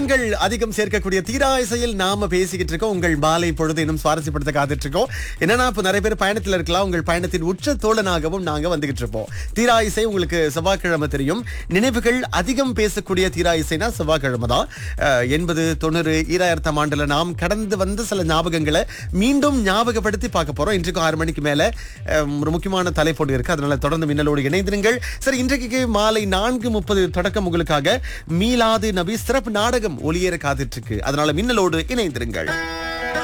தீராங்கங்கள் அதிகம் சேர்க்கக்கூடிய தீரா இசையில் நாம பேசிக்கிட்டு இருக்கோம் உங்கள் மாலை பொழுது இன்னும் சுவாரஸ்யப்படுத்த காத்துட்டு இருக்கோம் என்னன்னா இப்ப நிறைய பேர் பயணத்துல இருக்கலாம் உங்கள் பயணத்தின் உச்ச தோழனாகவும் நாங்க வந்துகிட்டு இருப்போம் தீரா இசை உங்களுக்கு செவ்வாய்க்கிழமை தெரியும் நினைவுகள் அதிகம் பேசக்கூடிய தீரா இசைனா செவ்வாய்க்கிழமை தான் அஹ், எண்பது தொண்ணூறு ஈராயிரத்தாம் ஆண்டுல நாம் கடந்து வந்த சில ஞாபகங்களை மீண்டும் ஞாபகப்படுத்தி பார்க்க போறோம் இன்றைக்கு ஆறு மணிக்கு மேல அஹ், ஒரு முக்கியமான தலைப்போடு இருக்கு அதனால தொடர்ந்து மின்னலோடு இணைந்திருங்கள் சரி இன்றைக்கு மாலை நான்கு முப்பது தொடக்கம் உங்களுக்காக மீலாது நபி சிறப்பு நாடகம் ஒளியேற காத்துட்டு இருக்கு அதனால மின்னலோடு இணைந்திருங்கள்